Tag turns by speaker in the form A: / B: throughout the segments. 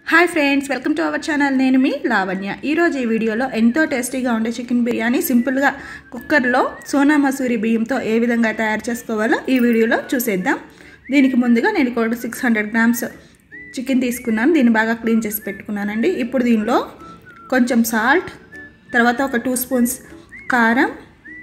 A: hi friends welcome to our channel నేను మీ లావణ్య ఈరోజు ఈ వీడియోలో ఎంతో టేస్టీగా ఉండే చికెన్ బిర్యానీ సింపుల్గా కుక్కర్లో సోనా మసూరి బియ్యంతో ఏ విధంగా తయారు చేసుకోవాలో ఈ వీడియోలో చూసేద్దాం దీనికి ముందుగా నేను ఇక్కడ సిక్స్ హండ్రెడ్ గ్రామ్స్ చికెన్ తీసుకున్నాను దీన్ని బాగా క్లీన్ చేసి పెట్టుకున్నానండి ఇప్పుడు దీనిలో కొంచెం సాల్ట్ తర్వాత ఒక టూ స్పూన్స్ కారం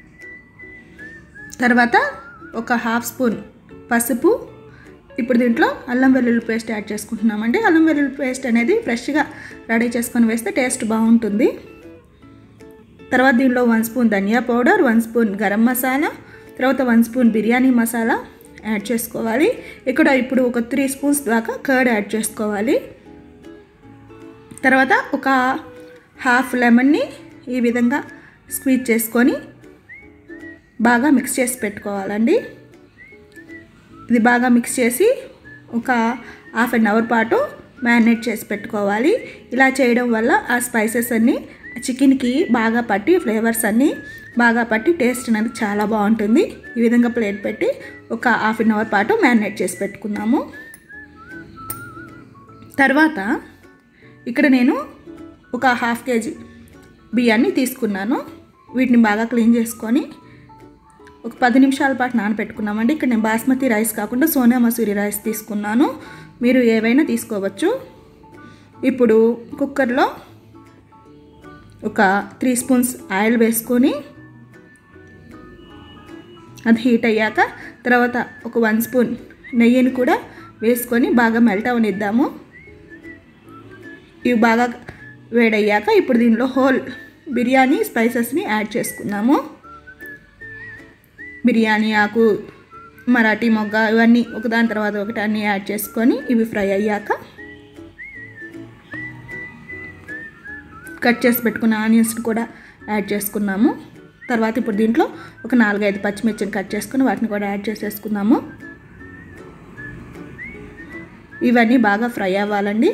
A: తర్వాత ఒక హాఫ్ స్పూన్ పసుపు ఇప్పుడు దీంట్లో అల్లం వెల్లుల్లి పేస్ట్ యాడ్ చేసుకుంటున్నామండి అల్లం వెల్లుల్లి పేస్ట్ అనేది ఫ్రెష్గా రెడీ చేసుకొని వేస్తే టేస్ట్ బాగుంటుంది తర్వాత దీనిలో వన్ స్పూన్ ధనియా powder one spoon garam masala తర్వాత one spoon biryani masala add చేసుకోవాలి ఇక్కడ ఇప్పుడు ఒక త్రీ స్పూన్స్ దాకా కర్డ్ యాడ్ చేసుకోవాలి తర్వాత ఒక హాఫ్ లెమన్ని ఈ విధంగా స్క్వీజ్ చేసుకొని బాగా మిక్స్ చేసి పెట్టుకోవాలండి ఇది బాగా మిక్స్ చేసి ఒక హాఫ్ అన్ అవర్ పాటు మ్యారినేట్ చేసి పెట్టుకోవాలి ఇలా చేయడం వల్ల ఆ స్పైసెస్ అన్నీ చికెన్కి బాగా పట్టి ఫ్లేవర్స్ అన్నీ బాగా పట్టి టేస్ట్ అనేది చాలా బాగుంటుంది ఈ విధంగా ప్లేట్ పెట్టి ఒక హాఫ్ అన్ అవర్ పాటు మ్యారినేట్ చేసి పెట్టుకున్నాము తర్వాత ఇక్కడ నేను ఒక హాఫ్ కేజీ బియ్యాన్ని తీసుకున్నాను వీటిని బాగా క్లీన్ చేసుకొని ఒక పది నిమిషాల పాటు నానబెట్టుకున్నామండి ఇక్కడ నేను బాస్మతి రైస్ కాకుండా సోనా మసూరి రైస్ తీసుకున్నాను మీరు ఏవైనా తీసుకోవచ్చు ఇప్పుడు కుక్కర్లో ఒక త్రీ స్పూన్స్ ఆయిల్ వేసుకొని అది హీట్ అయ్యాక తర్వాత ఒక వన్ స్పూన్ నెయ్యిని కూడా వేసుకొని బాగా మెల్ట్ అవనిద్దాము ఇవి బాగా వేడయ్యాక ఇప్పుడు దీనిలో హోల్ బిర్యానీ స్పైసెస్ని యాడ్ చేసుకున్నాము బిర్యానీ ఆకు మరాఠీ మొగ్గ ఇవన్నీ ఒకదాని తర్వాత ఒకటి అన్నీ యాడ్ చేసుకొని ఇవి ఫ్రై అయ్యాక కట్ చేసి పెట్టుకున్న ఆనియన్స్ని కూడా యాడ్ చేసుకున్నాము తర్వాత ఇప్పుడు దీంట్లో ఒక నాలుగైదు పచ్చిమిర్చిని కట్ చేసుకుని వాటిని కూడా యాడ్ చేసేసుకున్నాము ఇవన్నీ బాగా ఫ్రై అవ్వాలండి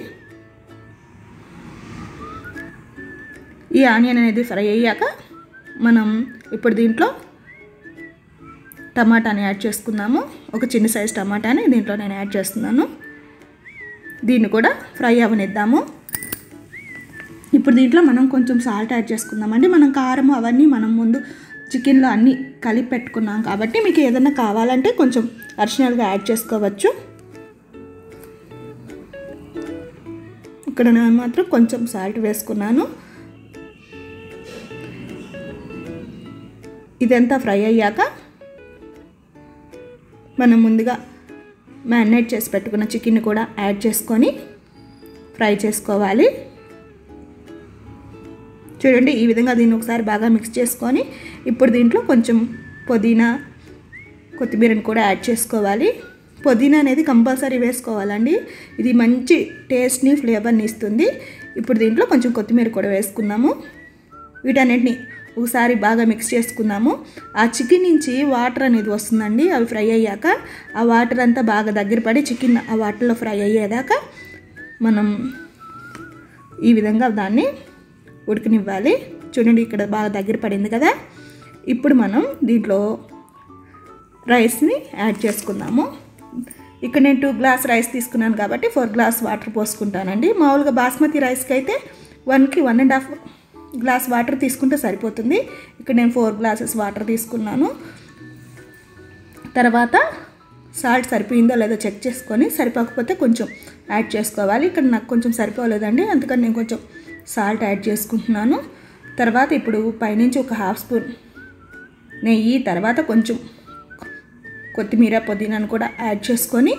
A: ఈ ఆనియన్ అనేది ఫ్రై అయ్యాక మనం ఇప్పుడు దీంట్లో టమాటాని యాడ్ చేసుకుందాము ఒక చిన్న సైజ్ టమాటాని దీంట్లో నేను యాడ్ చేస్తున్నాను దీన్ని కూడా ఫ్రై అవనిద్దాము ఇప్పుడు దీంట్లో మనం కొంచెం సాల్ట్ యాడ్ చేసుకుందామండి మనం కారం అవన్నీ మనం ముందు చికెన్లో అన్నీ కలిపి పెట్టుకున్నాం కాబట్టి మీకు ఏదైనా కావాలంటే కొంచెం అడిషనల్గా యాడ్ చేసుకోవచ్చు ఇక్కడ నేను మాత్రం కొంచెం సాల్ట్ వేసుకున్నాను ఇదంతా ఫ్రై అయ్యాక మనం ముందుగా మ్యారినేట్ చేసి పెట్టుకున్న చికెన్ కూడా యాడ్ చేసుకొని ఫ్రై చేసుకోవాలి చూడండి ఈ విధంగా దీన్ని ఒకసారి బాగా మిక్స్ చేసుకొని ఇప్పుడు దీంట్లో కొంచెం పుదీనా కొత్తిమీరని కూడా యాడ్ చేసుకోవాలి పుదీనా అనేది కంపల్సరీ వేసుకోవాలండి ఇది మంచి టేస్ట్ని ఫ్లేవర్ని ఇస్తుంది ఇప్పుడు దీంట్లో కొంచెం కొత్తిమీర కూడా వేసుకున్నాము వీటన్నిటిని ఒకసారి బాగా మిక్స్ చేసుకున్నాము ఆ చికెన్ నుంచి వాటర్ అనేది వస్తుందండి అవి ఫ్రై అయ్యాక ఆ వాటర్ అంతా బాగా దగ్గర పడి చికెన్ ఆ వాటర్లో ఫ్రై అయ్యేదాకా మనం ఈ విధంగా దాన్ని ఉడకనివ్వాలి చూడండి ఇక్కడ బాగా దగ్గర పడింది కదా ఇప్పుడు మనం దీంట్లో రైస్ని యాడ్ చేసుకుందాము ఇక్కడ నేను టూ గ్లాస్ రైస్ తీసుకున్నాను కాబట్టి ఫోర్ గ్లాస్ వాటర్ పోసుకుంటానండి మామూలుగా బాస్మతి రైస్కి అయితే వన్కి one and half glass water తీసుకుంటే సరిపోతుంది ఇక్కడ నేను ఫోర్ గ్లాసెస్ వాటర్ తీసుకున్నాను తర్వాత సాల్ట్ సరిపోయిందో లేదో చెక్ చేసుకొని సరిపోకపోతే కొంచెం యాడ్ చేసుకోవాలి ఇక్కడ నాకు కొంచెం సరిపోలేదండి అందుకని నేను కొంచెం సాల్ట్ యాడ్ చేసుకుంటున్నాను తర్వాత ఇప్పుడు పైనుంచి ఒక హాఫ్ స్పూన్ నెయ్యి తర్వాత కొంచెం కొత్తిమీర పుదీనాను కూడా యాడ్ చేసుకొని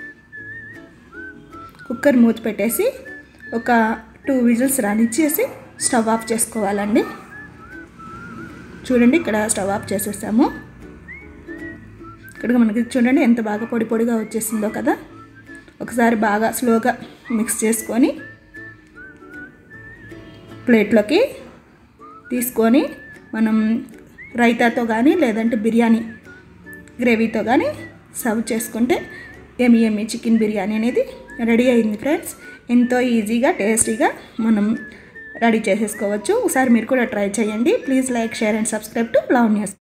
A: కుక్కర్ మూత పెట్టేసి ఒక టూ విజిల్స్ రానిచ్చేసి స్టవ్ ఆఫ్ చేసుకోవాలండి చూడండి ఇక్కడ స్టవ్ ఆఫ్ చేసేసాము ఇక్కడ మనకి చూడండి ఎంత బాగా పొడి పొడిగా వచ్చేసిందో కదా ఒకసారి బాగా స్లోగా మిక్స్ చేసుకొని ప్లేట్లోకి తీసుకొని మనం రైతాతో కానీ లేదంటే బిర్యానీ గ్రేవీతో కానీ సర్వ్ చేసుకుంటే ఎమి ఎమి చికెన్ బిర్యానీ అనేది రెడీ అయింది ఫ్రెండ్స్ ఎంతో ఈజీగా టేస్టీగా మనం రెడీ చేసేసుకోవచ్చు ఒకసారి మీరు కూడా ట్రై చేయండి please like share and subscribe to Love news